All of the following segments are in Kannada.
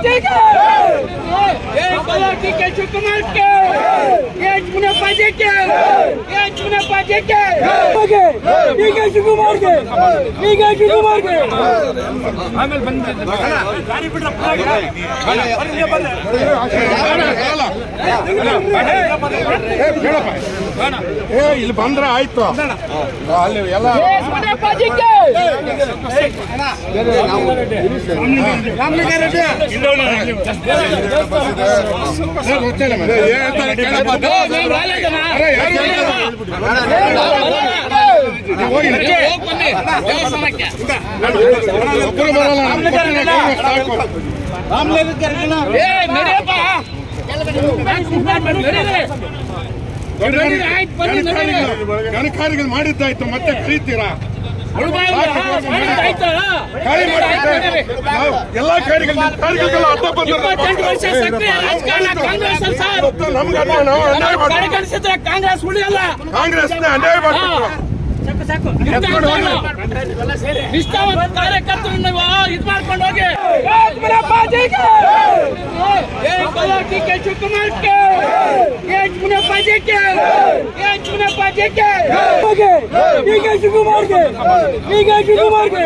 ಪಾಜಿಗೆ ಏ ಡಿ ಕೆ ಶಿವಕುಮಾರ್ಗೆ ಏ ಮುನಪ್ಪಾಜಿಗೆ ಏ ಮುನಪ್ಪಾಜಿಗೆ ಡಿ ಕೆ ಶಿವಕುಮಾರ್ಗೆ ಡಿ ಕೆ ಶಿವಕುಮಾರ್ಗೆ ಏ ಇಲ್ಲಿ ಬಂದ್ರೆ ಆಯ್ತು ಅಲ್ಲಿ ಎಲ್ಲ ಏ ಮುನಪ್ಪಾಜಿಗೆ ಸರ್, ಗೊತ್ತಿಲ್ಲ ಮತ್ತೆ. ಏನ್ ಹೇಳ್ತಾರೆ ಕೇಳಪ್ಪ. ಅರೆ, ಯಾರು ಹೇಳ್ತಾರೆ? ನೀವು ಹೋಗಿ ಒಬ್ರು ಬರಲ್ಲ ನಮ್ಮ ಕೊಟ್ಟಿರೋ ಕಾಂಗ್ರೆಸ್ ಸಾಕು. ಏ ನಡಿಯಪ್ಪ ಆಯ್ತು ಬನ್ನಿ ನಡೀರಿ ಗಣಕಾರಿಗಳು ಮಾಡಿದ್ದಾಯ್ತು ಮತ್ತೆ ಕರೀತೀರಾ ಆಯ್ತಾ ಖಾಲಿ ಮಾಡಿದ್ರೆ ನಾವು ಎಲ್ಲಾ ಕಾರಿಗಳು ಕಾರಿಗಳಿಗೆಲ್ಲ ಅಡ್ಡ ಇಪ್ಪತ್ತೆಂಟು ವರ್ಷ ಸಕ್ರಿಯ ರಾಜಕಾರಣ ಕಾಂಗ್ರೆಸ್ ಅಲ್ಲಿ ಸರ್ ಬಂದ್ರೆ ನಮ್ಗೆ ಅನ್ಯಾಯ ನಾವು ಅನ್ಯಾಯ ಮಾಡ್ತೀವಿ ಕಡೆಗಣಿಸಿದ್ರೆ ಕಾಂಗ್ರೆಸ್ ಉಳಿಯಲ್ಲ ಕಾಂಗ್ರೆಸ್ನ ಅನ್ಯಾಯ ಮಾಡ್ತೀವಿ ನಿಷ್ಠಾವಂತ ಕಾರ್ಯಕರ್ತರು ನೀವು ಇದು ಮಾಡ್ಕೊಂಡು ಹೋಗಿ ಡಿ ಕೆ ಶಿವಕುಮಾರ್ಗೆ ಏ ಮುನಪ್ಪಾಜಿಗೆ ಏ ಮುನಪ್ಪಾಜಿಗೆ ಡಿ ಕೆ ಶಿವಕುಮಾರ್ಗೆ ಡಿ ಕೆ ಶಿವಕುಮಾರ್ಗೆ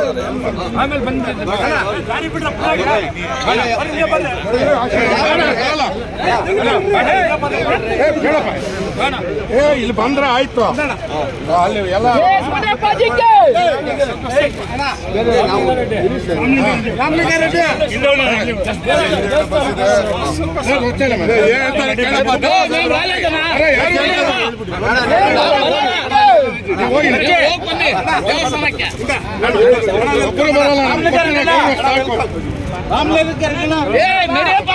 ಏ, ಕೇಳಪ್ಪ. ಏ ಇಲ್ಲಿ ಬಂದ್ರೆ ಆಯ್ತು ಅಲ್ಲಿ ಎಲ್ಲ ಏ ಮುನಪ್ಪಾಜಿಗೆ ಸರ್, ಗೊತ್ತಿಲ್ಲ ಮತ್ತೆ. ಏನ್ ಹೇಳ್ತಾರೆ ಕೇಳಪ್ಪ. ಅರೆ, ಯಾರು ಹೇಳ್ತಾರೆ? ನೀವು ಹೋಗಿ ಒಬ್ರು ಬರಲ್ಲ ನಮ್ಮ ಕೊಟ್ಟಿರೋ ಕಾಂಗ್ರೆಸ್ ಸಾಕು. ಏ ನಡಿಯಪ್ಪ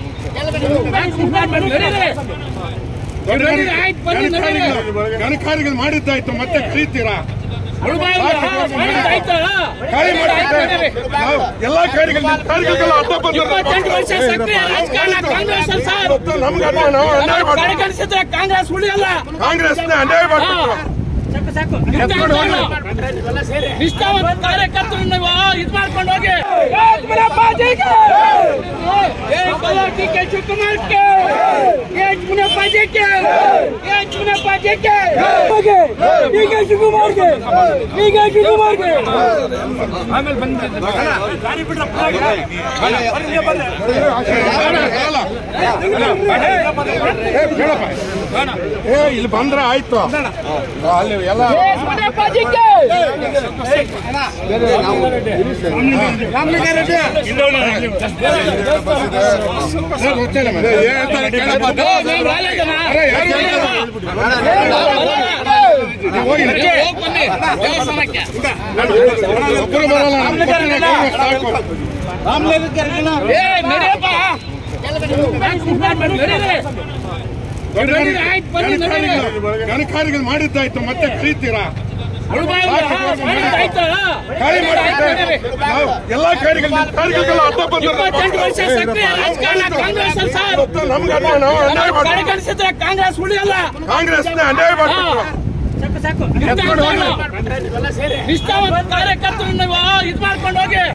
ಆಯ್ತು ಬನ್ನಿ ನಡೀರಿ ಗಣಕಾರಿಗಳು ಮಾಡಿದ್ದಾಯ್ತು ಮತ್ತೆ ಕರೀತೀರಾ ಆಯ್ತಾ ಖಾಲಿ ಮಾಡಿದ್ರೆ ನಾವು ಎಲ್ಲಾ ಕಾರಿಗಳು ಕಾರಿಗಳಿಗೆಲ್ಲ ಅಡ್ಡ ಇಪ್ಪತ್ತೆಂಟು ವರ್ಷ ಬಂದ್ರೆ ಸಕ್ರಿಯ ರಾಜಕಾರಣ ಕಾಂಗ್ರೆಸ್ ಅಲ್ಲಿ ಸರ್ ನಮ್ಗೆ ಅನ್ಯಾಯ ನಾವು ಅನ್ಯಾಯ ಮಾಡ್ತೀವಿ ಕಡೆಗಣಿಸಿದ್ರೆ ಕಾಂಗ್ರೆಸ್ ಉಳಿಯಲ್ಲ ಕಾಂಗ್ರೆಸ್ನ ಅನ್ಯಾಯ ಮಾಡ್ತೀವಿ ನಿಷ್ಠಾವಂತ ಕಾರ್ಯಕರ್ತರು ನೀವು ಇದು ಮಾಡ್ಕೊಂಡು ಹೋಗಿ ಡಿ ಕೆ ಶಿವಕುಮಾರ್ಗೆ ಏ ಮುನಪ್ಪಾಜಿಗೆ ಏ ಮುನಪ್ಪಾಜಿಗೆ ಡಿ ಕೆ ಶಿವಕುಮಾರ್ಗೆ ಡಿ ಕೆ ಶಿವಕುಮಾರ್ಗೆ ಏ, ಕೇಳಪ್ಪ. ಏ ಇಲ್ಲಿ ಬಂದ್ರೆ ಆಯ್ತು ಅಲ್ಲಿ ಎಲ್ಲ ಏ ಮುನಪ್ಪಾಜಿಗೆ ಸರ್, ಗೊತ್ತಿಲ್ಲ ಮತ್ತೆ. ಏನ್ ಹೇಳ್ತಾರೆ ಕೇಳಪ್ಪ. ಅರೆ, ಯಾರು ಹೇಳ್ತಾರೆ? ನೀವು ಹೋಗಿ ಒಬ್ರು ಬರಲ್ಲ ನಮ್ಮ ಕೊಟ್ಟಿರೋ ಕಾಂಗ್ರೆಸ್ ಸಾಕು. ಏ ನಡಿಯಪ್ಪ ಆಯ್ತು ಬನ್ನಿ ನಡೀರಿ ಗಣಕಾರಿಗಳು ಮಾಡಿದ್ದಾಯ್ತು ಮತ್ತೆ ಕರೀತೀರಾ ಆಯ್ತಾ ಖಾಲಿ ಮಾಡಿದ್ರೆ ನಾವು ಎಲ್ಲಾ ಕಾರಿಗಳು ಕಾರಿಗಳಿಗೆಲ್ಲ ಅಡ್ಡ ಇಪ್ಪತ್ತೆಂಟು ವರ್ಷ ಸಕ್ರಿಯ ರಾಜಕಾರಣ ಕಾಂಗ್ರೆಸ್ ಅಲ್ಲಿ ಸರ್ ಬಂದ್ರೆ ನಮ್ಗೆ ಅನ್ಯಾಯ ನಾವು ಅನ್ಯಾಯ ಮಾಡ್ತೀವಿ ಕಡೆಗಣಿಸಿದ್ರೆ ಕಾಂಗ್ರೆಸ್ ಉಳಿಯಲ್ಲ ಕಾಂಗ್ರೆಸ್ನ ಅನ್ಯಾಯ ಮಾಡ್ತೀವಿ ನಿಷ್ಠಾವಂತ ಕಾರ್ಯಕರ್ತರು ನೀವು ಇದು ಮಾಡ್ಕೊಂಡು ಹೋಗಿ